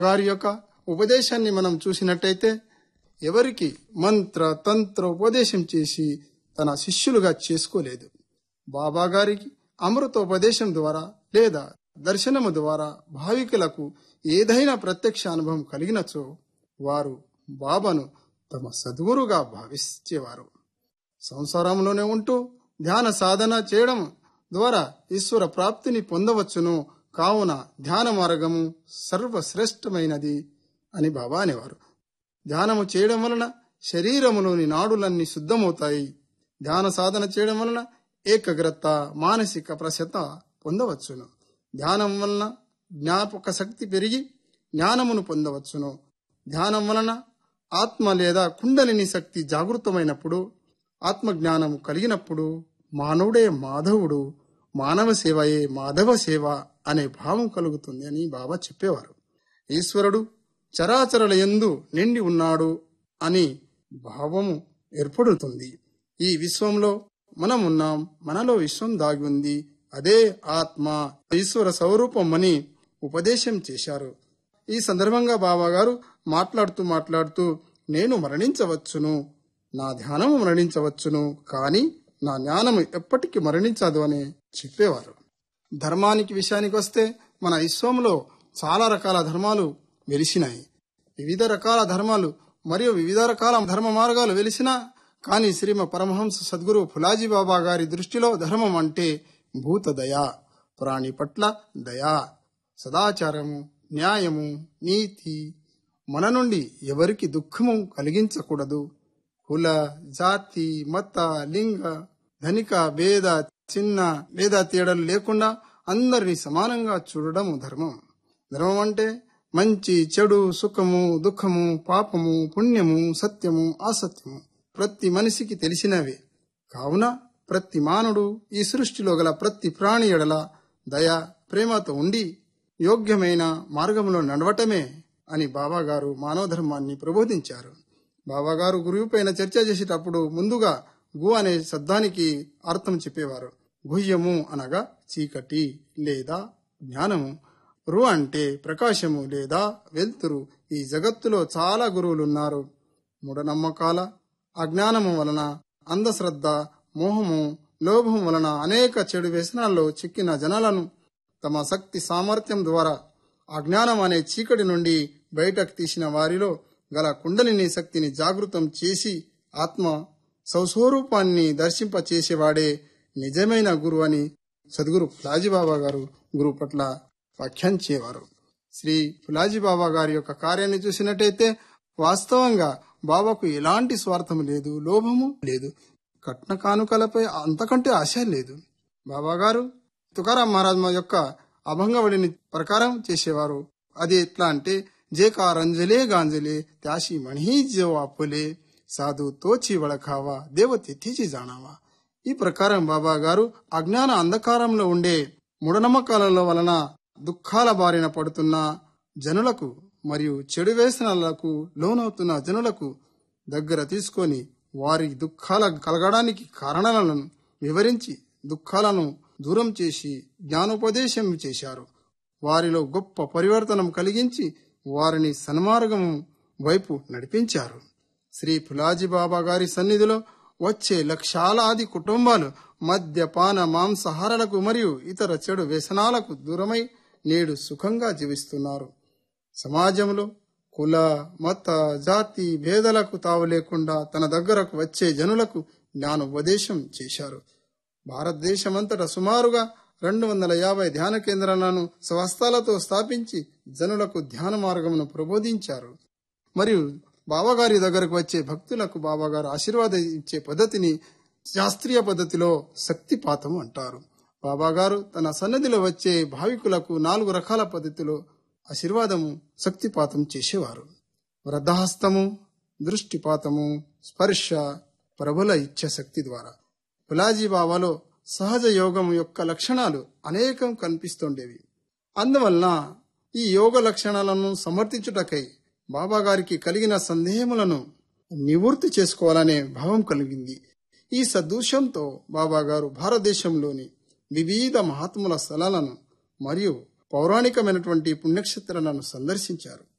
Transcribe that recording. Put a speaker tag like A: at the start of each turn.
A: వారి యొక్క ఉపదేశాన్ని మనం చూసినట్టయితే ఎవరికి మంత్ర తంత్ర ఉపదేశం చేసి తన శిష్యులుగా చేసుకోలేదు బాబా గారికి అమృతోపదేశం ద్వారా లేదా దర్శనము ద్వారా భావికులకు ఏదైనా ప్రత్యక్ష అనుభవం కలిగినచో వారు బాబాను తమ సద్గురుగా భావించేవారు సంసారంలోనే ఉంటూ ధ్యాన సాధన చేయడం ద్వారా ఈశ్వర ప్రాప్తిని పొందవచ్చును కావున ధ్యాన మార్గము సర్వశ్రేష్టమైనది అని బాబా అనేవారు ధ్యానము చేయడం వలన శరీరములోని నాడులన్నీ శుద్ధమవుతాయి ధ్యాన సాధన చేయడం వలన ఏకాగ్రత మానసిక ప్రసత పొందవచ్చును ధ్యానం వలన జ్ఞాపక శక్తి పెరిగి జ్ఞానమును పొందవచ్చును ధ్యానం వలన ఆత్మ లేదా కుండలిని శక్తి జాగృతమైనప్పుడు ఆత్మజ్ఞానము కలిగినప్పుడు మానవుడే మాధవుడు మానవ సేవయే మాధవ సేవ అనే భావం కలుగుతుంది అని బాబా చెప్పేవారు ఈశ్వరుడు చరాచరల ఎందు నిండి ఉన్నాడు అని భావము ఏర్పడుతుంది ఈ విశ్వంలో మనం ఉన్నాం మనలో విశ్వం దాగి ఉంది అదే ఆత్మ ఈశ్వర స్వరూపం అని ఉపదేశం చేశారు ఈ సందర్భంగా బాబా గారు మాట్లాడుతూ మాట్లాడుతూ నేను మరణించవచ్చును నా ధ్యానము మరణించవచ్చును కానీ నా జ్ఞానము ఎప్పటికీ మరణించదు అని చెప్పేవారు ధర్మానికి విషయానికి వస్తే మన విశ్వంలో చాలా రకాల ధర్మాలు వెలిసినాయి వివిధ రకాల ధర్మాలు మరియు వివిధ రకాల ధర్మ మార్గాలు వెలిసినా కానీ శ్రీమ పరమహంస సద్గురు ఫులాజీ బాబా గారి దృష్టిలో ధర్మం అంటే భూత దయ ప్రాణి పట్ల దయ సదాచారము న్యాయము నీతి మన నుండి ఎవరికి దుఃఖము కలిగించకూడదు కుల జాతి మత లింగ ధనిక భేద చిన్న భేద తేడాలు లేకుండా అందరినీ సమానంగా చూడడం ధర్మం ధర్మం అంటే మంచి చెడు సుఖము దుఃఖము పాపము పుణ్యము సత్యము అసత్యము ప్రతి మనిషికి తెలిసినవే కావున ప్రతి మానవుడు ఈ సృష్టిలో గల ప్రతి ప్రాణి ఎడల దయ ప్రేమతో ఉండి యోగ్యమైన మార్గంలో నడవటమే అని బాబాగారు మానవ ధర్మాన్ని ప్రబోధించారు బాబాగారు గురువు పైన చర్చ చేసేటప్పుడు ముందుగా గు అనే శబ్దానికి అర్థం చెప్పేవారు గుహ్యము అనగా చీకటి లేదా జ్ఞానము రు అంటే ప్రకాశము లేదా వెలుతురు ఈ జగత్తులో చాలా గురువులున్నారు మూఢనమ్మకాల అజ్ఞానము వలన అంధశ్రద్ధ మోహము లోభం వలన అనేక చెడు వ్యసనాల్లో చిక్కిన జనాలను తమ శక్తి సామర్థ్యం ద్వారా అజ్ఞానం అనే చీకటి నుండి బయటకు తీసిన వారిలో గల కుండలిని శక్తిని జాగృతం చేసి ఆత్మ సౌస్వరూపాన్ని దర్శింప చేసేవాడే నిజమైన గురు అని సద్గురు ఫులాజీబాబా గారు గురువు పట్ల వ్యాఖ్యానించేవారు శ్రీ ఫులాజీబాబా గారి యొక్క కార్యాన్ని చూసినట్టయితే వాస్తవంగా బాబాకు ఎలాంటి స్వార్థం లేదు లోభము లేదు కట్న కానుకలపై అంతకంటే ఆశ లేదు బాబా గారు తుకారాం మహారాజ్ యొక్క అభంగవడిని ప్రకారం చేసేవారు అది ఎట్లా అంటే జేకా రంజలే గాంజలే త్యాషి మణి జో అప్పులే సాధు తోచి వడకావా దేవతి తీచి జానావా ఈ ప్రకారం బాబా గారు అజ్ఞాన అంధకారంలో ఉండే మూఢనమ్మకాల వలన దుఃఖాల బారిన పడుతున్న జనులకు మరియు చెడు వ్యసనాలకు లోనవుతున్న జనులకు దగ్గర తీసుకొని వారి దుఃఖాల కలగడానికి కారణాలను వివరించి దుఃఖాలను దూరం చేసి జ్ఞానోపదేశం చేశారు వారిలో గొప్ప పరివర్తనం కలిగించి వారిని సన్మార్గం వైపు నడిపించారు శ్రీ ఫులాజీ బాబా గారి సన్నిధిలో వచ్చే లక్షలాది కుటుంబాలు మద్యపాన మాంసాహారాలకు మరియు ఇతర చెడు వ్యసనాలకు దూరమై నేడు సుఖంగా జీవిస్తున్నారు సమాజంలో కుల మత జాతి భేదాలకు తావు లేకుండా తన దగ్గరకు వచ్చే జనులకు జ్ఞానోపదేశం చేశారు భారతదేశమంతటా సుమారుగా రెండు వందల యాభై ధ్యాన కేంద్రాలను స్వస్థలతో స్థాపించి జనులకు ధ్యాన మార్గమును ప్రబోధించారు మరియు బాబాగారి దగ్గరకు వచ్చే భక్తులకు బాబాగారు ఆశీర్వాదం ఇచ్చే పద్ధతిని శాస్త్రీయ పద్ధతిలో శక్తిపాతం అంటారు బాబాగారు తన సన్నిధిలో వచ్చే భావికులకు నాలుగు రకాల పద్ధతిలో ఆశీర్వాదము శక్తిపాతం చేసేవారు వృద్ధహస్తము దృష్టిపాతము స్పర్శ ప్రభుల ఇచ్చ శక్తి ద్వారా పులాజీ బాబాలో సహజ యోగం యొక్క లక్షణాలు అనేకం కనిపిస్తుండేవి అందువలన ఈ యోగ లక్షణాలను సమర్థించుటకై బాబా గారికి కలిగిన సందేహములను నివృత్తి చేసుకోవాలనే భావం కలిగింది ఈ సదృశ్యంతో బాబా గారు భారతదేశంలోని వివిధ మహాత్ముల స్థలాలను మరియు పౌరాణికమైనటువంటి పుణ్యక్షేత్రాలను సందర్శించారు